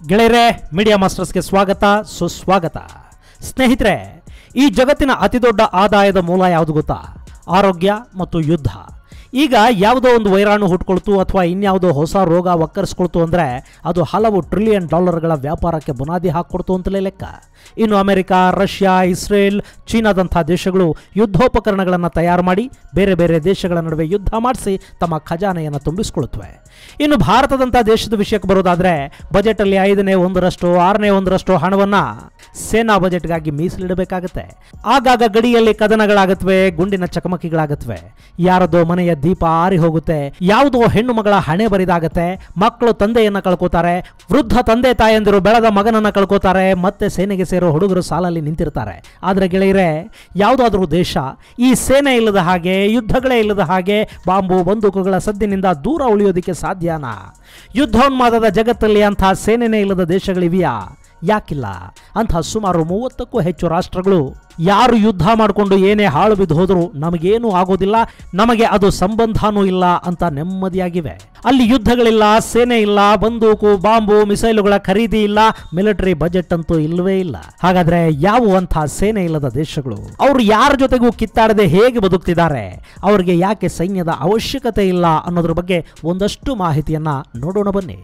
ಗೆಳೆಯರೆ ಮೀಡಿಯಾ ಮಾಸ್ಟರ್ಸ್ಗೆ ಸ್ವಾಗತ ಸುಸ್ವಾಗತ ಸ್ನೇಹಿತರೆ ಈ ಜಗತ್ತಿನ ಅತಿದೊಡ್ಡ ಆದಾಯದ ಮೂಲ ಯಾವುದು ಗೊತ್ತಾ ಆರೋಗ್ಯ ಮತ್ತು ಯುದ್ಧ ಈಗ ಯಾವುದೋ ಒಂದು ವೈರಾಣು ಹುಟ್ಕೊಳ್ತು ಅಥವಾ ಇನ್ಯಾವುದೋ ಹೊಸ ರೋಗ ಒಕ್ಕರಿಸ್ಕೊಳ್ತು ಅಂದರೆ ಅದು ಹಲವು ಟ್ರಿಲಿಯನ್ ಡಾಲರ್ಗಳ ವ್ಯಾಪಾರಕ್ಕೆ ಬುನಾದಿ ಹಾಕ್ಕೊಡ್ತು ಅಂತಲೇ ಲೆಕ್ಕ ಇನ್ನು ಅಮೆರಿಕ ರಷ್ಯಾ ಇಸ್ರೇಲ್ ಚೀನಾದಂಥ ದೇಶಗಳು ಯುದ್ಧೋಪಕರಣಗಳನ್ನು ತಯಾರು ಮಾಡಿ ಬೇರೆ ಬೇರೆ ದೇಶಗಳ ನಡುವೆ ಯುದ್ಧ ಮಾಡಿಸಿ ತಮ್ಮ ಖಜಾನೆಯನ್ನು ತುಂಬಿಸ್ಕೊಳ್ಳುತ್ತವೆ ಇನ್ನು ಭಾರತದಂಥ ದೇಶದ ವಿಷಯಕ್ಕೆ ಬರೋದಾದರೆ ಬಜೆಟಲ್ಲಿ ಐದನೇ ಒಂದರಷ್ಟು ಆರನೇ ಒಂದರಷ್ಟು ಹಣವನ್ನು ಸೇನಾ ಬಜೆಟ್ಗಾಗಿ ಮೀಸಲಿಡಬೇಕಾಗತ್ತೆ ಆಗಾಗ ಗಡಿಯಲ್ಲಿ ಕದನಗಳಾಗತ್ವೆ ಗುಂಡಿನ ಚಕಮಕಿಗಳಾಗತ್ವೆ ಯಾರದೋ ಮನೆಯ ದೀಪ ಆರಿ ಹೋಗುತ್ತೆ ಯಾವುದೋ ಹೆಣ್ಣು ಮಗಳ ಹಣೆ ಬರಿದಾಗತ್ತೆ ಮಕ್ಕಳು ತಂದೆಯನ್ನ ಕಳ್ಕೋತಾರೆ ವೃದ್ಧ ತಂದೆ ತಾಯಂದಿರು ಬೆಳೆದ ಮಗನನ್ನ ಕಳ್ಕೋತಾರೆ ಮತ್ತೆ ಸೇನೆಗೆ ಸೇರೋ ಹುಡುಗರು ಸಾಲಲ್ಲಿ ನಿಂತಿರ್ತಾರೆ ಆದರೆ ಗೆಳೆಯರೆ ಯಾವುದಾದ್ರೂ ದೇಶ ಈ ಸೇನೆ ಇಲ್ಲದ ಹಾಗೆ ಯುದ್ಧಗಳೇ ಇಲ್ಲದ ಹಾಗೆ ಬಾಂಬು ಬಂದೂಕುಗಳ ಸದ್ದಿನಿಂದ ದೂರ ಉಳಿಯೋದಕ್ಕೆ ಸಾಧ್ಯನಾ ಯುದ್ಧೋನ್ಮಾದದ ಜಗತ್ತಲ್ಲಿ ಅಂಥ ಸೇನೆನೇ ಇಲ್ಲದ ದೇಶಗಳಿವೆಯಾ ಯಾಕಿಲ್ಲ ಅಂಥ ಸುಮಾರು ಮೂವತ್ತಕ್ಕೂ ಹೆಚ್ಚು ರಾಷ್ಟ್ರಗಳು ಯಾರು ಯುದ್ಧ ಮಾಡಿಕೊಂಡು ಏನೇ ಹಾಳು ಬಿದ್ದು ಹೋದರೂ ನಮಗೇನೂ ಆಗೋದಿಲ್ಲ ನಮಗೆ ಅದು ಸಂಬಂಧನೂ ಇಲ್ಲ ಅಂತ ನೆಮ್ಮದಿಯಾಗಿವೆ ಅಲ್ಲಿ ಯುದ್ಧಗಳಿಲ್ಲ ಸೇನೆ ಇಲ್ಲ ಬಂದೂಕು ಬಾಂಬು ಮಿಸೈಲುಗಳ ಖರೀದಿ ಇಲ್ಲ ಮಿಲಿಟರಿ ಬಜೆಟ್ ಅಂತೂ ಇಲ್ಲವೇ ಇಲ್ಲ ಹಾಗಾದ್ರೆ ಯಾವ ಅಂಥ ಸೇನೆ ಇಲ್ಲದ ದೇಶಗಳು ಅವರು ಯಾರ ಜೊತೆಗೂ ಕಿತ್ತಾಡದೆ ಹೇಗೆ ಬದುಕ್ತಿದ್ದಾರೆ ಅವರಿಗೆ ಯಾಕೆ ಸೈನ್ಯದ ಅವಶ್ಯಕತೆ ಇಲ್ಲ ಅನ್ನೋದ್ರ ಬಗ್ಗೆ ಒಂದಷ್ಟು ಮಾಹಿತಿಯನ್ನ ನೋಡೋಣ ಬನ್ನಿ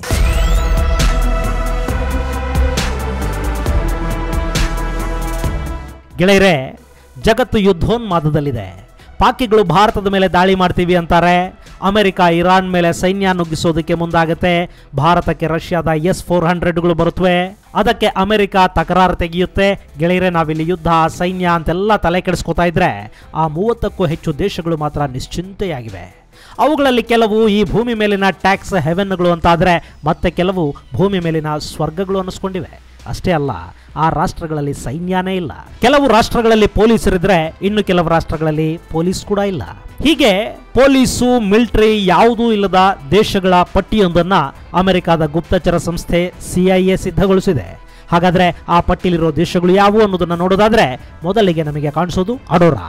ಗೆಳೆಯರೆ ಜಗತ್ತು ಯುದ್ಧೋನ್ಮಾದದಲ್ಲಿದೆ ಪಾಕಿಗಳು ಭಾರತದ ಮೇಲೆ ದಾಳಿ ಮಾಡ್ತೀವಿ ಅಂತಾರೆ ಅಮೆರಿಕ ಇರಾನ್ ಮೇಲೆ ಸೈನ್ಯ ನುಗ್ಗಿಸೋದಕ್ಕೆ ಮುಂದಾಗುತ್ತೆ ಭಾರತಕ್ಕೆ ರಷ್ಯಾದ ಎಸ್ ಫೋರ್ ಹಂಡ್ರೆಡ್ಗಳು ಬರುತ್ತವೆ ಅದಕ್ಕೆ ಅಮೆರಿಕ ತಕರಾರು ತೆಗೆಯುತ್ತೆ ಗೆಳೆಯರೆ ನಾವಿಲ್ಲಿ ಯುದ್ಧ ಸೈನ್ಯ ಅಂತೆಲ್ಲ ತಲೆ ಕೆಡಿಸ್ಕೊತಾ ಇದ್ರೆ ಆ ಮೂವತ್ತಕ್ಕೂ ಹೆಚ್ಚು ದೇಶಗಳು ಮಾತ್ರ ನಿಶ್ಚಿಂತೆಯಾಗಿವೆ ಅವುಗಳಲ್ಲಿ ಕೆಲವು ಈ ಭೂಮಿ ಮೇಲಿನ ಟ್ಯಾಕ್ಸ್ ಹೆವೆನ್ಗಳು ಅಂತಾದರೆ ಮತ್ತೆ ಕೆಲವು ಭೂಮಿ ಮೇಲಿನ ಸ್ವರ್ಗಗಳು ಅನ್ನಿಸ್ಕೊಂಡಿವೆ ಅಷ್ಟೇ ಅಲ್ಲ ಆ ರಾಷ್ಟ್ರಗಳಲ್ಲಿ ಸೈನ್ಯನೇ ಇಲ್ಲ ಕೆಲವು ರಾಷ್ಟ್ರಗಳಲ್ಲಿ ಪೊಲೀಸರಿದ್ರೆ ಇನ್ನು ಕೆಲವು ರಾಷ್ಟ್ರಗಳಲ್ಲಿ ಪೊಲೀಸ್ ಕೂಡ ಇಲ್ಲ ಹೀಗೆ ಪೊಲೀಸು ಮಿಲಿಟರಿ ಯಾವುದೂ ಇಲ್ಲದ ದೇಶಗಳ ಪಟ್ಟಿಯೊಂದನ್ನ ಅಮೆರಿಕದ ಗುಪ್ತಚರ ಸಂಸ್ಥೆ ಸಿಐಎ ಸಿದ್ಧಗೊಳಿಸಿದೆ ಹಾಗಾದ್ರೆ ಆ ಪಟ್ಟಿಲಿರೋ ದೇಶಗಳು ಯಾವುವು ಅನ್ನೋದನ್ನ ನೋಡೋದಾದ್ರೆ ಮೊದಲಿಗೆ ನಮಗೆ ಕಾಣಿಸೋದು ಅಡೋರಾ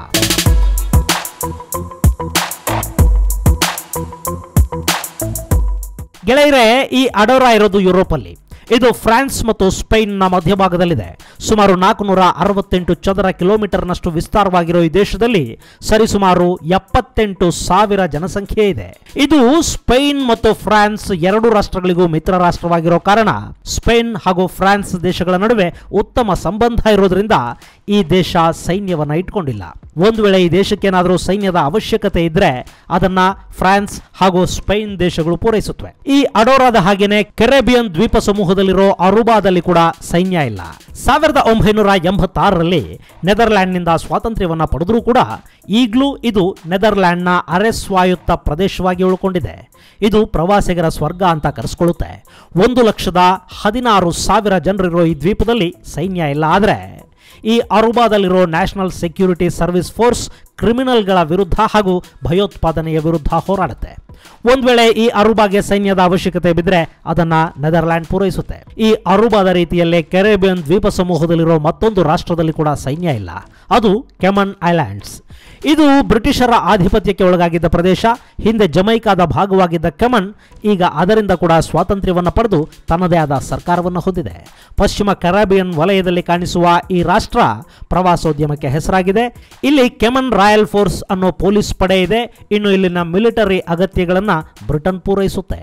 ಗೆಳೆಯರೆ ಈ ಅಡೋರಾ ಇರೋದು ಯುರೋಪಲ್ಲಿ ಇದು ಫ್ರಾನ್ಸ್ ಮತ್ತು ಸ್ಪೈನ್ನ ಮಧ್ಯಭಾಗದಲ್ಲಿದೆ ಸುಮಾರು ನಾಲ್ಕುನೂರ ಅರವತ್ತೆಂಟು ಚದರ ಕಿಲೋಮೀಟರ್ನಷ್ಟು ವಿಸ್ತಾರವಾಗಿರೋ ಈ ದೇಶದಲ್ಲಿ ಸರಿಸುಮಾರು ಎಪ್ಪತ್ತೆಂಟು ಸಾವಿರ ಜನಸಂಖ್ಯೆ ಇದೆ ಇದು ಸ್ಪೈನ್ ಮತ್ತು ಫ್ರಾನ್ಸ್ ಎರಡು ರಾಷ್ಟ್ರಗಳಿಗೂ ಮಿತ್ರ ರಾಷ್ಟ್ರವಾಗಿರೋ ಕಾರಣ ಸ್ಪೇನ್ ಹಾಗೂ ಫ್ರಾನ್ಸ್ ದೇಶಗಳ ನಡುವೆ ಉತ್ತಮ ಸಂಬಂಧ ಇರೋದ್ರಿಂದ ಈ ದೇಶ ಸೈನ್ಯವನ್ನ ಇಟ್ಕೊಂಡಿಲ್ಲ ಒಂದು ವೇಳೆ ಈ ದೇಶಕ್ಕೇನಾದರೂ ಸೈನ್ಯದ ಅವಶ್ಯಕತೆ ಇದ್ರೆ ಅದನ್ನ ಫ್ರಾನ್ಸ್ ಹಾಗೂ ಸ್ಪೈನ್ ದೇಶಗಳು ಪೂರೈಸುತ್ತವೆ ಈ ಅಡೋರಾದ ಹಾಗೇನೆ ಕೆರೆಬಿಯನ್ ದ್ವೀಪ ಸಮೂಹದಲ್ಲಿರೋ ಅರುಬಾದಲ್ಲಿ ಕೂಡ ಸೈನ್ಯ ಇಲ್ಲ ಸಾವಿರದ ಒಂಬೈನೂರ ಎಂಬತ್ತಾರರಲ್ಲಿ ನೆದರ್ಲ್ಯಾಂಡ್ನಿಂದ ಸ್ವಾತಂತ್ರ್ಯವನ್ನ ಪಡೆದರೂ ಕೂಡ ಈಗಲೂ ಇದು ನೆದರ್ಲ್ಯಾಂಡ್ನ ಅರೆ ಸ್ವಾಯತ್ತ ಪ್ರದೇಶವಾಗಿ ಉಳ್ಕೊಂಡಿದೆ ಇದು ಪ್ರವಾಸಿಗರ ಸ್ವರ್ಗ ಅಂತ ಕರೆಸ್ಕೊಳ್ಳುತ್ತೆ ಒಂದು ಲಕ್ಷದ ಹದಿನಾರು ಸಾವಿರ ಜನರಿರೋ ಈ ದ್ವೀಪದಲ್ಲಿ ಸೈನ್ಯ ಇಲ್ಲ ಆದರೆ ಈ ಅರುಬಾದಲ್ಲಿರೋ ನ್ಯಾಷನಲ್ ಸೆಕ್ಯೂರಿಟಿ ಸರ್ವಿಸ್ ಫೋರ್ಸ್ ಕ್ರಿಮಿನಲ್ಗಳ ವಿರುದ್ಧ ಹಾಗೂ ಭಯೋತ್ಪಾದನೆಯ ವಿರುದ್ಧ ಹೋರಾಡುತ್ತೆ ಒಂದ್ ವೇಳೆ ಈ ಅರುಬಾಗೆ ಸೈನ್ಯದ ಅವಶ್ಯಕತೆ ಬಿದ್ದರೆ ಅದನ್ನ ನೆದರ್ಲ್ಯಾಂಡ್ ಪೂರೈಸುತ್ತೆ ಈ ಅರುಬಾದ ರೀತಿಯಲ್ಲೇ ಕೆರೆಬಿಯನ್ ದ್ವೀಪ ಸಮೂಹದಲ್ಲಿರೋ ಮತ್ತೊಂದು ರಾಷ್ಟ್ರದಲ್ಲಿ ಕೂಡ ಸೈನ್ಯ ಇಲ್ಲ ಅದು ಕೆಮನ್ ಐಲ್ಯಾಂಡ್ಸ್ ಇದು ಬ್ರಿಟಿಷರ ಆಧಿಪತ್ಯಕ್ಕೆ ಒಳಗಾಗಿದ್ದ ಪ್ರದೇಶ ಹಿಂದೆ ಜಮೈಕಾದ ಭಾಗವಾಗಿದ್ದ ಕೆಮನ್ ಈಗ ಅದರಿಂದ ಕೂಡ ಸ್ವಾತಂತ್ರ್ಯವನ್ನು ಪಡೆದು ತನ್ನದೇ ಆದ ಸರ್ಕಾರವನ್ನು ಹೊಂದಿದೆ ಪಶ್ಚಿಮ ಕೆರಾಬಿಯನ್ ವಲಯದಲ್ಲಿ ಕಾಣಿಸುವ ಈ ರಾಷ್ಟ್ರ ಪ್ರವಾಸೋದ್ಯಮಕ್ಕೆ ಹೆಸರಾಗಿದೆ ಇಲ್ಲಿ ಕೆಮನ್ ರಾಯಲ್ ಫೋರ್ಸ್ ಅನ್ನೋ ಪೊಲೀಸ್ ಪಡೆ ಇದೆ ಇನ್ನು ಇಲ್ಲಿನ ಮಿಲಿಟರಿ ಅಗತ್ಯಗಳನ್ನು ಬ್ರಿಟನ್ ಪೂರೈಸುತ್ತೆ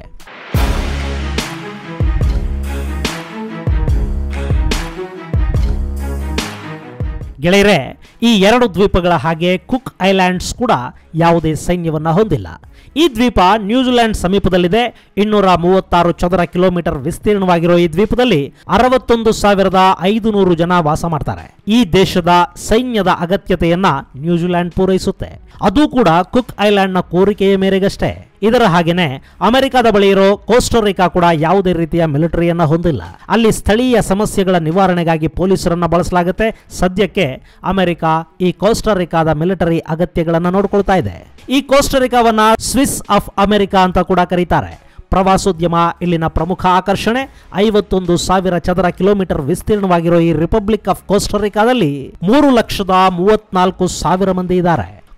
ಗೆಳೆಯರೆ ಈ ಎರಡು ದ್ವೀಪಗಳ ಹಾಗೆ ಕುಕ್ ಐಲ್ಯಾಂಡ್ಸ್ ಕೂಡ ಯಾವುದೇ ಸೈನ್ಯವನ್ನ ಹೊಂದಿಲ್ಲ ಈ ದ್ವೀಪ ನ್ಯೂಜಿಲೆಂಡ್ ಸಮೀಪದಲ್ಲಿದೆ ಇನ್ನೂರ ಮೂವತ್ತಾರು ಚದರ ಕಿಲೋಮೀಟರ್ ವಿಸ್ತೀರ್ಣವಾಗಿರೋ ಈ ದ್ವೀಪದಲ್ಲಿ ಅರವತ್ತೊಂದು ಸಾವಿರದ ಐದು ನೂರು ಜನ ವಾಸ ಮಾಡ್ತಾರೆ ಈ ದೇಶದ ಸೈನ್ಯದ ಅಗತ್ಯತೆಯನ್ನ ನ್ಯೂಜಿಲೆಂಡ್ ಪೂರೈಸುತ್ತೆ ಅದು ಕೂಡ ಕುಕ್ ಐಲ್ಯಾಂಡ್ನ ಕೋರಿಕೆಯ ಮೇರೆಗಷ್ಟೇ ಇದರ ಹಾಗೇನೆ ಅಮೆರಿಕದ ಬಳಿ ಇರೋ ಕೋಸ್ಟೋರಿಕಾ ಕೂಡ ಯಾವುದೇ ರೀತಿಯ ಮಿಲಿಟರಿಯನ್ನ ಹೊಂದಿಲ್ಲ ಅಲ್ಲಿ ಸ್ಥಳೀಯ ಸಮಸ್ಯೆಗಳ ನಿವಾರಣೆಗಾಗಿ ಪೊಲೀಸರನ್ನ ಬಳಸಲಾಗುತ್ತೆ ಸದ್ಯಕ್ಕೆ ಅಮೆರಿಕ ಈ ಕೋಸ್ಟರಿಕಾದ ಮಿಲಿಟರಿ ಅಗತ್ಯಗಳನ್ನು ನೋಡ್ಕೊಳ್ತಾ ಇದೆ ಈ ಕೋಸ್ಟರಿಕಾವನ್ನ ಸ್ವಿಸ್ ಆಫ್ ಅಮೆರಿಕಾ ಅಂತ ಕೂಡ ಕರೀತಾರೆ ಪ್ರವಾಸೋದ್ಯಮ ಇಲ್ಲಿನ ಪ್ರಮುಖ ಆಕರ್ಷಣೆ ಐವತ್ತೊಂದು ಸಾವಿರ ಚದರ ಕಿಲೋಮೀಟರ್ ವಿಸ್ತೀರ್ಣವಾಗಿರೋ ಈ ರಿಪಬ್ಲಿಕ್ ಆಫ್ ಕೋಸ್ಟರಿಕಾದಲ್ಲಿ ಮೂರು ಲಕ್ಷದ ಮೂವತ್ನಾಲ್ಕು ಸಾವಿರ ಮಂದಿ ಇದ್ದಾರೆ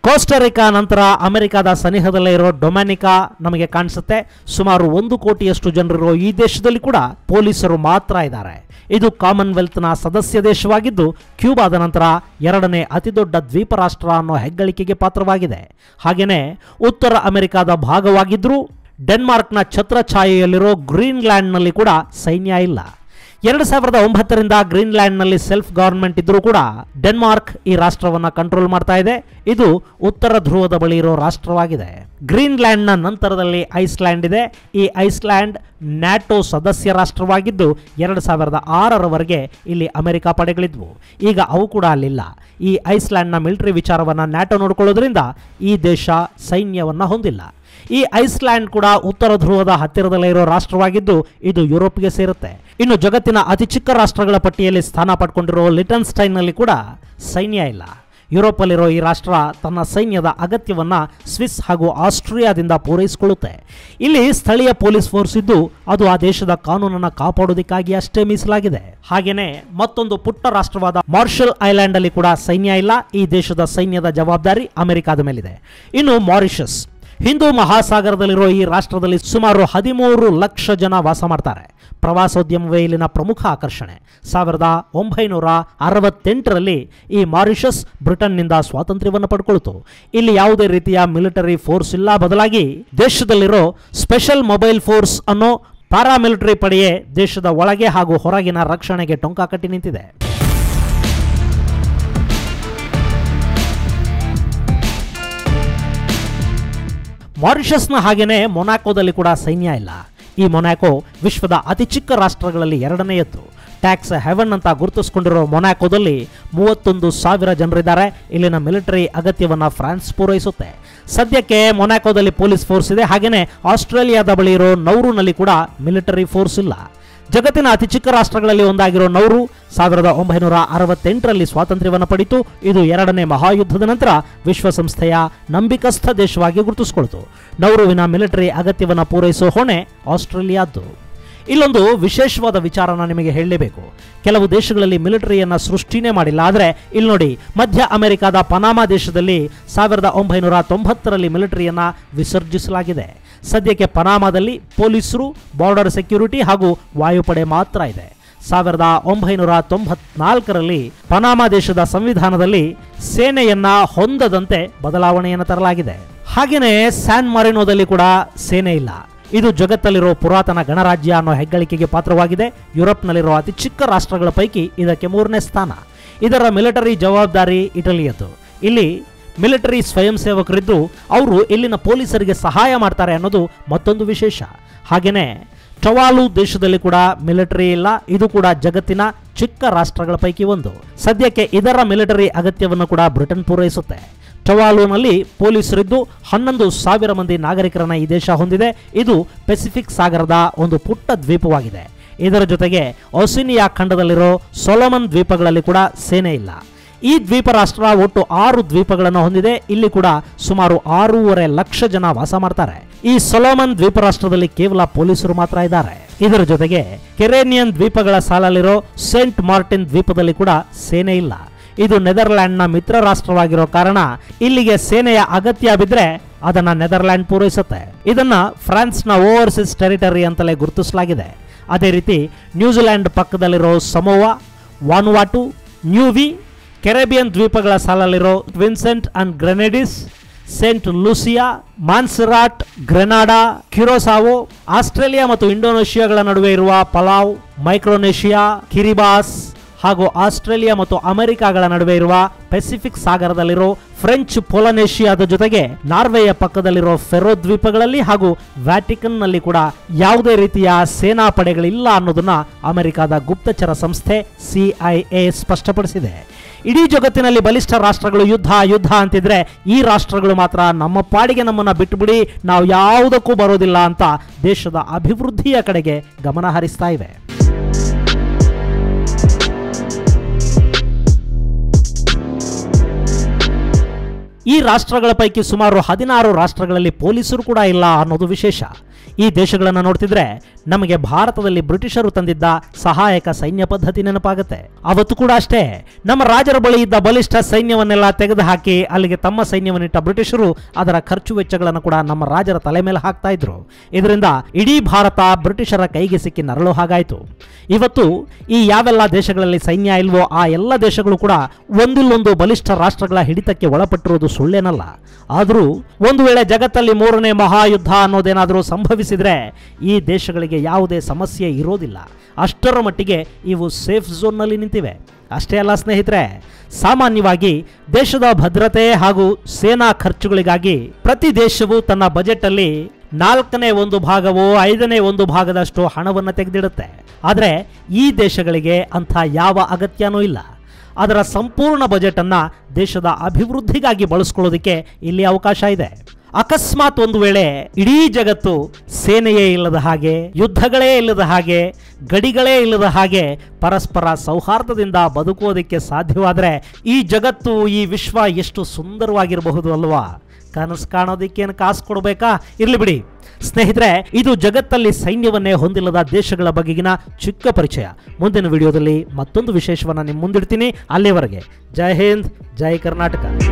ಕೋಸ್ಟರಿಕಾ ನಂತರ ಅಮೆರಿಕದ ಸನಿಹದಲ್ಲೇ ಇರೋ ಡೊಮ್ಯಾನಿಕಾ ನಮಗೆ ಕಾಣಿಸುತ್ತೆ ಸುಮಾರು ಒಂದು ಕೋಟಿಯಷ್ಟು ಜನರಿರೋ ಈ ದೇಶದಲ್ಲಿ ಕೂಡ ಪೊಲೀಸರು ಮಾತ್ರ ಇದ್ದಾರೆ ಇದು ಕಾಮನ್ವೆಲ್ತ್ನ ಸದಸ್ಯ ದೇಶವಾಗಿದ್ದು ಕ್ಯೂಬಾದ ನಂತರ ಎರಡನೇ ಅತಿದೊಡ್ಡ ದ್ವೀಪ ರಾಷ್ಟ್ರ ಅನ್ನೋ ಹೆಗ್ಗಳಿಕೆಗೆ ಪಾತ್ರವಾಗಿದೆ ಹಾಗೆಯೇ ಉತ್ತರ ಅಮೆರಿಕದ ಭಾಗವಾಗಿದ್ದರೂ ಡೆನ್ಮಾರ್ಕ್ನ ಛತ್ರಛಾಯೆಯಲ್ಲಿರೋ ಗ್ರೀನ್ಲ್ಯಾಂಡ್ನಲ್ಲಿ ಕೂಡ ಸೈನ್ಯ ಇಲ್ಲ ಎರಡು ಸಾವಿರದ ಒಂಬತ್ತರಿಂದ ಗ್ರೀನ್ಲ್ಯಾಂಡ್ನಲ್ಲಿ ಸೆಲ್ಫ್ ಗವರ್ಮೆಂಟ್ ಇದ್ರೂ ಕೂಡ ಡೆನ್ಮಾರ್ಕ್ ಈ ರಾಷ್ಟ್ರವನ್ನ ಕಂಟ್ರೋಲ್ ಮಾಡ್ತಾ ಇದೆ ಇದು ಉತ್ತರ ಧ್ರುವದ ಬಳಿ ಇರೋ ರಾಷ್ಟ್ರವಾಗಿದೆ ಗ್ರೀನ್ಲ್ಯಾಂಡ್ನ ನಂತರದಲ್ಲಿ ಐಸ್ಲ್ಯಾಂಡ್ ಇದೆ ಈ ಐಸ್ಲ್ಯಾಂಡ್ ನ್ಯಾಟೋ ಸದಸ್ಯ ರಾಷ್ಟ್ರವಾಗಿದ್ದು ಎರಡು ಸಾವಿರದ ಆರರವರೆಗೆ ಇಲ್ಲಿ ಅಮೆರಿಕ ಪಡೆಗಳಿದ್ವು ಈಗ ಅವು ಕೂಡ ಅಲ್ಲಿಲ್ಲ ಈ ಐಸ್ಲ್ಯಾಂಡ್ನ ಮಿಲಿಟರಿ ವಿಚಾರವನ್ನು ನ್ಯಾಟೋ ನೋಡಿಕೊಳ್ಳೋದ್ರಿಂದ ಈ ದೇಶ ಸೈನ್ಯವನ್ನು ಹೊಂದಿಲ್ಲ ಈ ಐಸ್ಲ್ಯಾಂಡ್ ಕೂಡ ಉತ್ತರ ಧ್ರುವದ ಹತ್ತಿರದಲ್ಲೇ ಇರೋ ರಾಷ್ಟ್ರವಾಗಿದ್ದು ಇದು ಯುರೋಪ್ಗೆ ಸೇರುತ್ತೆ ಇನ್ನು ಜಗತ್ತಿನ ಅತಿ ಚಿಕ್ಕ ರಾಷ್ಟ್ರಗಳ ಪಟ್ಟಿಯಲ್ಲಿ ಸ್ಥಾನ ಪಡ್ಕೊಂಡಿರೋ ಲಿಟನ್ಸ್ಟೈನ್ನಲ್ಲಿ ಕೂಡ ಸೈನ್ಯ ಇಲ್ಲ ಯುರೋಪಲ್ಲಿರೋ ಈ ರಾಷ್ಟ್ರ ತನ್ನ ಸೈನ್ಯದ ಅಗತ್ಯವನ್ನ ಸ್ವಿಸ್ ಹಾಗೂ ಆಸ್ಟ್ರಿಯಾದಿಂದ ಪೂರೈಸಿಕೊಳ್ಳುತ್ತೆ ಇಲ್ಲಿ ಸ್ಥಳೀಯ ಪೊಲೀಸ್ ಫೋರ್ಸ್ ಇದ್ದು ಅದು ಆ ದೇಶದ ಕಾನೂನನ್ನ ಕಾಪಾಡೋದಕ್ಕಾಗಿ ಅಷ್ಟೇ ಮೀಸಲಾಗಿದೆ ಹಾಗೇನೆ ಮತ್ತೊಂದು ಪುಟ್ಟ ರಾಷ್ಟ್ರವಾದ ಮಾರ್ಷಲ್ ಐಲ್ಯಾಂಡ್ ಅಲ್ಲಿ ಕೂಡ ಸೈನ್ಯ ಇಲ್ಲ ಈ ದೇಶದ ಸೈನ್ಯದ ಜವಾಬ್ದಾರಿ ಅಮೆರಿಕಾದ ಮೇಲಿದೆ ಇನ್ನು ಮಾರಿಷಸ್ ಹಿಂದೂ ಮಹಾಸಾಗರದಲ್ಲಿರೋ ಈ ರಾಷ್ಟ್ರದಲ್ಲಿ ಸುಮಾರು ಹದಿಮೂರು ಲಕ್ಷ ಜನ ವಾಸ ಮಾಡ್ತಾರೆ ಪ್ರವಾಸೋದ್ಯಮವೇ ಇಲ್ಲಿನ ಪ್ರಮುಖ ಆಕರ್ಷಣೆ ಸಾವಿರದ ಒಂಬೈನೂರ ಅರವತ್ತೆಂಟರಲ್ಲಿ ಈ ಮಾರಿಷಸ್ ಬ್ರಿಟನ್ನಿಂದ ಸ್ವಾತಂತ್ರ್ಯವನ್ನು ಪಡ್ಕೊಳ್ತು ಇಲ್ಲಿ ಯಾವುದೇ ರೀತಿಯ ಮಿಲಿಟರಿ ಫೋರ್ಸ್ ಇಲ್ಲ ಬದಲಾಗಿ ದೇಶದಲ್ಲಿರೋ ಸ್ಪೆಷಲ್ ಮೊಬೈಲ್ ಫೋರ್ಸ್ ಅನ್ನೋ ಪ್ಯಾರಾಮಿಲಿಟರಿ ಪಡೆಯೇ ದೇಶದ ಒಳಗೆ ಹಾಗೂ ಹೊರಗಿನ ರಕ್ಷಣೆಗೆ ಟೊಂಕ ಕಟ್ಟಿ ನಿಂತಿದೆ ಮಾರಿಷಸ್ನ ಹಾಗೇನೆ ಮೊನಾಕೋದಲ್ಲಿ ಕೂಡ ಸೈನ್ಯ ಇಲ್ಲ ಈ ಮೊನಾಕೋ ವಿಶ್ವದ ಅತಿ ಚಿಕ್ಕ ರಾಷ್ಟ್ರಗಳಲ್ಲಿ ಎರಡನೆಯದ್ದು ಟ್ಯಾಕ್ಸ್ ಹೆವನ್ ಅಂತ ಗುರುತಿಸಿಕೊಂಡಿರೋ ಮೊನಾಕೋದಲ್ಲಿ ಮೂವತ್ತೊಂದು ಸಾವಿರ ಜನರಿದ್ದಾರೆ ಇಲ್ಲಿನ ಮಿಲಿಟರಿ ಅಗತ್ಯವನ್ನು ಫ್ರಾನ್ಸ್ ಪೂರೈಸುತ್ತೆ ಸದ್ಯಕ್ಕೆ ಮೊನಾಕೋದಲ್ಲಿ ಪೊಲೀಸ್ ಫೋರ್ಸ್ ಇದೆ ಹಾಗೆಯೇ ಆಸ್ಟ್ರೇಲಿಯಾದ ಬಳಿ ಇರೋ ನೌರುನಲ್ಲಿ ಕೂಡ ಮಿಲಿಟರಿ ಫೋರ್ಸ್ ಇಲ್ಲ ಜಗತ್ತಿನ ಅತಿ ಚಿಕ್ಕ ರಾಷ್ಟ್ರಗಳಲ್ಲಿ ಒಂದಾಗಿರೋ ನೌರು ಸಾವಿರದ ಒಂಬೈನೂರ ಅರವತ್ತೆಂಟರಲ್ಲಿ ಸ್ವಾತಂತ್ರ್ಯವನ್ನು ಪಡಿತು ಇದು ಎರಡನೇ ಮಹಾಯುದ್ಧದ ನಂತರ ವಿಶ್ವಸಂಸ್ಥೆಯ ನಂಬಿಕಸ್ಥ ದೇಶವಾಗಿ ಗುರುತಿಸಿಕೊಳ್ತು ನೌರುವಿನ ಮಿಲಿಟರಿ ಅಗತ್ಯವನ್ನು ಪೂರೈಸೋ ಹೊಣೆ ಆಸ್ಟ್ರೇಲಿಯಾದ್ದು ಇಲ್ಲೊಂದು ವಿಶೇಷವಾದ ವಿಚಾರನ ನಿಮಗೆ ಹೇಳಲೇಬೇಕು ಕೆಲವು ದೇಶಗಳಲ್ಲಿ ಮಿಲಿಟರಿಯನ್ನ ಸೃಷ್ಟಿನೇ ಮಾಡಿಲ್ಲ ಆದರೆ ಇಲ್ಲಿ ನೋಡಿ ಮಧ್ಯ ಅಮೆರಿಕಾದ ಪನಾಮಾ ದೇಶದಲ್ಲಿ ಸಾವಿರದ ಒಂಬೈನೂರ ತೊಂಬತ್ತರಲ್ಲಿ ಮಿಲಿಟರಿಯನ್ನ ವಿಸರ್ಜಿಸಲಾಗಿದೆ ಸದ್ಯಕ್ಕೆ ಪನಾಮಾದಲ್ಲಿ ಪೊಲೀಸರು ಬಾರ್ಡರ್ ಸೆಕ್ಯೂರಿಟಿ ಹಾಗೂ ವಾಯುಪಡೆ ಮಾತ್ರ ಇದೆ ಸಾವಿರದ ಒಂಬೈನೂರ ತೊಂಬತ್ನಾಲ್ಕರಲ್ಲಿ ಪನಾಮಾ ದೇಶದ ಸಂವಿಧಾನದಲ್ಲಿ ಸೇನೆಯನ್ನ ಹೊಂದದಂತೆ ಬದಲಾವಣೆಯನ್ನು ತರಲಾಗಿದೆ ಹಾಗೆಯೇ ಸ್ಯಾನ್ ಮಾರಿನೋದಲ್ಲಿ ಕೂಡ ಸೇನೆ ಇಲ್ಲ ಇದು ಜಗತ್ತಲ್ಲಿರೋ ಪುರಾತನ ಗಣರಾಜ್ಯ ಅನ್ನೋ ಹೆಗ್ಗಳಿಕೆಗೆ ಪಾತ್ರವಾಗಿದೆ ಯುರೋಪ್ನಲ್ಲಿರೋ ಅತಿ ಚಿಕ್ಕ ರಾಷ್ಟ್ರಗಳ ಪೈಕಿ ಇದಕ್ಕೆ ಮೂರನೇ ಸ್ಥಾನ ಇದರ ಮಿಲಿಟರಿ ಜವಾಬ್ದಾರಿ ಇಟಲಿಯದ್ದು ಇಲ್ಲಿ ಮಿಲಿಟರಿ ಸ್ವಯಂ ಸೇವಕರಿದ್ದು ಅವರು ಇಲ್ಲಿನ ಪೊಲೀಸರಿಗೆ ಸಹಾಯ ಮಾಡ್ತಾರೆ ಅನ್ನೋದು ಮತ್ತೊಂದು ವಿಶೇಷ ಹಾಗೆಯೇ ಟವಾಲು ದೇಶದಲ್ಲಿ ಕೂಡ ಮಿಲಿಟರಿ ಇಲ್ಲ ಇದು ಕೂಡ ಜಗತ್ತಿನ ಚಿಕ್ಕ ರಾಷ್ಟ್ರಗಳ ಪೈಕಿ ಒಂದು ಸದ್ಯಕ್ಕೆ ಇದರ ಮಿಲಿಟರಿ ಅಗತ್ಯವನ್ನು ಕೂಡ ಬ್ರಿಟನ್ ಪೂರೈಸುತ್ತೆ ಟವಾಲುನಲ್ಲಿ ಪೊಲೀಸರಿದ್ದು ಹನ್ನೊಂದು ಸಾವಿರ ಮಂದಿ ನಾಗರಿಕರನ್ನ ಈ ದೇಶ ಹೊಂದಿದೆ ಇದು ಪೆಸಿಫಿಕ್ ಸಾಗರದ ಒಂದು ಪುಟ್ಟ ದ್ವೀಪವಾಗಿದೆ ಇದರ ಜೊತೆಗೆ ಒಸಿನಿಯಾ ಖಂಡದಲ್ಲಿರೋ ಸೊಲಮನ್ ದ್ವೀಪಗಳಲ್ಲಿ ಕೂಡ ಸೇನೆ ಇಲ್ಲ ಈ ದ್ವೀಪ ರಾಷ್ಟ್ರ ಒಟ್ಟು ಆರು ದ್ವೀಪಗಳನ್ನು ಹೊಂದಿದೆ ಇಲ್ಲಿ ಕೂಡ ಸುಮಾರು ಆರೂವರೆ ಲಕ್ಷ ಜನ ವಾಸ ಮಾಡ್ತಾರೆ ಈ ಸೊಲೋಮನ್ ದ್ವೀಪ ರಾಷ್ಟ್ರದಲ್ಲಿ ಕೇವಲ ಪೊಲೀಸರು ಮಾತ್ರ ಇದ್ದಾರೆ ಇದರ ಜೊತೆಗೆ ಕೆರೇನಿಯನ್ ದ್ವೀಪಗಳ ಸಾಲಲ್ಲಿರೋ ಸೇಂಟ್ ಮಾರ್ಟಿನ್ ದ್ವೀಪದಲ್ಲಿ ಕೂಡ ಸೇನೆ ಇಲ್ಲ ಇದು ನೆದರ್ಲ್ಯಾಂಡ್ನ ಮಿತ್ರ ರಾಷ್ಟ್ರವಾಗಿರೋ ಕಾರಣ ಇಲ್ಲಿಗೆ ಸೇನೆಯ ಅಗತ್ಯ ಬಿದ್ದರೆ ಅದನ್ನ ನೆದರ್ಲ್ಯಾಂಡ್ ಪೂರೈಸುತ್ತೆ ಇದನ್ನ ಫ್ರಾನ್ಸ್ನ ಓವರ್ಸೀಸ್ ಟೆರಿಟರಿ ಅಂತಲೇ ಗುರುತಿಸಲಾಗಿದೆ ಅದೇ ರೀತಿ ನ್ಯೂಜಿಲೆಂಡ್ ಪಕ್ಕದಲ್ಲಿರೋ ಸಮೋವಾ ವಾನುವಾಟು ನ್ಯೂವಿ ಕೆರೆಬಿಯನ್ ದ್ವೀಪಗಳ ಸಾಲಲ್ಲಿರೋ Vincent and Grenadines Saint Lucia Montserrat Grenada Curacao Australia ಮತ್ತು ಇಂಡೋನೇಷಿಯಾಗಳ ನಡುವೆ ಇರುವ ಪಲಾವ್ ಮೈಕ್ರೋನೇಷಿಯಾ ಕಿರಿಬಾಸ್ ಹಾಗೂ ಆಸ್ಟ್ರೇಲಿಯಾ ಮತ್ತು ಅಮೆರಿಕಾಗಳ ನಡುವೆ ಇರುವ ಪೆಸಿಫಿಕ್ ಸಾಗರದಲ್ಲಿರೋ ಫ್ರೆಂಚ್ ಪೊಲನೇಷಿಯಾದ ಜೊತೆಗೆ ನಾರ್ವೆಯ ಪಕ್ಕದಲ್ಲಿರೋ ಫೆರೋ ದ್ವೀಪಗಳಲ್ಲಿ ಹಾಗೂ ವ್ಯಾಟಿಕನ್ನಲ್ಲಿ ಕೂಡ ಯಾವುದೇ ರೀತಿಯ ಸೇನಾ ಪಡೆಗಳಿಲ್ಲ ಅನ್ನೋದನ್ನ ಅಮೆರಿಕದ ಗುಪ್ತಚರ ಸಂಸ್ಥೆ ಸಿಐಎ ಸ್ಪಷ್ಟಪಡಿಸಿದೆ ಇಡೀ ಜಗತ್ತಿನಲ್ಲಿ ಬಲಿಷ್ಠ ರಾಷ್ಟ್ರಗಳು ಯುದ್ಧ ಯುದ್ಧ ಅಂತಿದ್ರೆ ಈ ರಾಷ್ಟ್ರಗಳು ಮಾತ್ರ ನಮ್ಮ ಪಾಡಿಗೆ ನಮ್ಮನ್ನ ಬಿಟ್ಟುಬಿಡಿ ನಾವು ಯಾವುದಕ್ಕೂ ಬರೋದಿಲ್ಲ ಅಂತ ದೇಶದ ಅಭಿವೃದ್ಧಿಯ ಕಡೆಗೆ ಗಮನ ಹರಿಸ್ತಾ ಇವೆ ಈ ರಾಷ್ಟ್ರಗಳ ಪೈಕಿ ಸುಮಾರು ಹದಿನಾರು ರಾಷ್ಟ್ರಗಳಲ್ಲಿ ಪೊಲೀಸರು ಕೂಡ ಇಲ್ಲ ಅನ್ನೋದು ವಿಶೇಷ ಈ ದೇಶಗಳನ್ನು ನೋಡ್ತಿದ್ರೆ ನಮಗೆ ಭಾರತದಲ್ಲಿ ಬ್ರಿಟಿಷರು ತಂದಿದ್ದ ಸಹಾಯಕ ಸೈನ್ಯ ಪದ್ಧತಿ ನೆನಪಾಗುತ್ತೆ ಅವತ್ತು ಕೂಡ ಅಷ್ಟೇ ನಮ್ಮ ರಾಜರ ಬಳಿ ಇದ್ದ ಬಲಿಷ್ಠ ಸೈನ್ಯವನ್ನೆಲ್ಲ ತೆಗೆದುಹಾಕಿ ಅಲ್ಲಿಗೆ ತಮ್ಮ ಸೈನ್ಯವನ್ನಿಟ್ಟ ಬ್ರಿಟಿಷರು ಅದರ ಖರ್ಚು ವೆಚ್ಚಗಳನ್ನು ಕೂಡ ನಮ್ಮ ರಾಜರ ತಲೆ ಮೇಲೆ ಹಾಕ್ತಾ ಇದ್ರು ಇದರಿಂದ ಇಡೀ ಭಾರತ ಬ್ರಿಟಿಷರ ಕೈಗೆ ಸಿಕ್ಕಿ ನರಳು ಹಾಗಾಯಿತು ಇವತ್ತು ಈ ಯಾವೆಲ್ಲ ದೇಶಗಳಲ್ಲಿ ಸೈನ್ಯ ಇಲ್ವೋ ಆ ಎಲ್ಲ ದೇಶಗಳು ಕೂಡ ಒಂದಿಲ್ಲೊಂದು ಬಲಿಷ್ಠ ರಾಷ್ಟ್ರಗಳ ಹಿಡಿತಕ್ಕೆ ಒಳಪಟ್ಟಿರುವುದು ಸುಳ್ಳೇನಲ್ಲ ಆದರೂ ಒಂದು ವೇಳೆ ಜಗತ್ತಲ್ಲಿ ಮೂರನೇ ಮಹಾಯುದ್ಧ ಅನ್ನೋದೇನಾದರೂ ಸಂಭವಿಸಿದ್ರೆ ಈ ದೇಶಗಳಿಗೆ ಯಾವುದೇ ಸಮಸ್ಯೆ ಇರೋದಿಲ್ಲ ಅಷ್ಟರ ಮಟ್ಟಿಗೆ ಇವು ಸೇಫ್ ಝೋನ್ನಲ್ಲಿ ನಿಂತಿವೆ ಅಷ್ಟೇ ಅಲ್ಲ ಸ್ನೇಹಿತರೆ ಸಾಮಾನ್ಯವಾಗಿ ದೇಶದ ಭದ್ರತೆ ಹಾಗೂ ಸೇನಾ ಖರ್ಚುಗಳಿಗಾಗಿ ಪ್ರತಿ ದೇಶವು ತನ್ನ ಬಜೆಟಲ್ಲಿ ನಾಲ್ಕನೇ ಒಂದು ಭಾಗವೋ ಐದನೇ ಒಂದು ಭಾಗದಷ್ಟು ಹಣವನ್ನು ತೆಗೆದಿಡುತ್ತೆ ಆದರೆ ಈ ದೇಶಗಳಿಗೆ ಅಂಥ ಯಾವ ಅಗತ್ಯನೂ ಇಲ್ಲ ಅದರ ಸಂಪೂರ್ಣ ಬಜೆಟನ್ನು ದೇಶದ ಅಭಿವೃದ್ಧಿಗಾಗಿ ಬಳಸ್ಕೊಳ್ಳೋದಕ್ಕೆ ಇಲ್ಲಿ ಅವಕಾಶ ಇದೆ ಅಕಸ್ಮಾತ್ ಒಂದು ವೇಳೆ ಇಡೀ ಜಗತ್ತು ಸೇನೆಯೇ ಇಲ್ಲದ ಹಾಗೆ ಯುದ್ಧಗಳೇ ಇಲ್ಲದ ಹಾಗೆ ಗಡಿಗಳೇ ಇಲ್ಲದ ಹಾಗೆ ಪರಸ್ಪರ ಸೌಹಾರ್ದದಿಂದ ಬದುಕುವುದಕ್ಕೆ ಸಾಧ್ಯವಾದರೆ ಈ ಜಗತ್ತು ಈ ವಿಶ್ವ ಎಷ್ಟು ಸುಂದರವಾಗಿರಬಹುದು ಅಲ್ವಾ ಕನಸು ಕಾಣೋದಕ್ಕೇನು ಕಾಸು ಕೊಡಬೇಕಾ ಇರ್ಲಿ ಬಿಡಿ ಸ್ನೇಹಿತರೆ ಇದು ಜಗತ್ತಲ್ಲಿ ಸೈನ್ಯವನ್ನೇ ಹೊಂದಿಲ್ಲದ ದೇಶಗಳ ಬಗೆಗಿನ ಚಿಕ್ಕ ಪರಿಚಯ ಮುಂದಿನ ವಿಡಿಯೋದಲ್ಲಿ ಮತ್ತೊಂದು ವಿಶೇಷವನ್ನು ನಿಮ್ಮ ಮುಂದಿಡ್ತೀನಿ ಅಲ್ಲಿವರೆಗೆ ಜೈ ಹಿಂದ್ ಜೈ ಕರ್ನಾಟಕ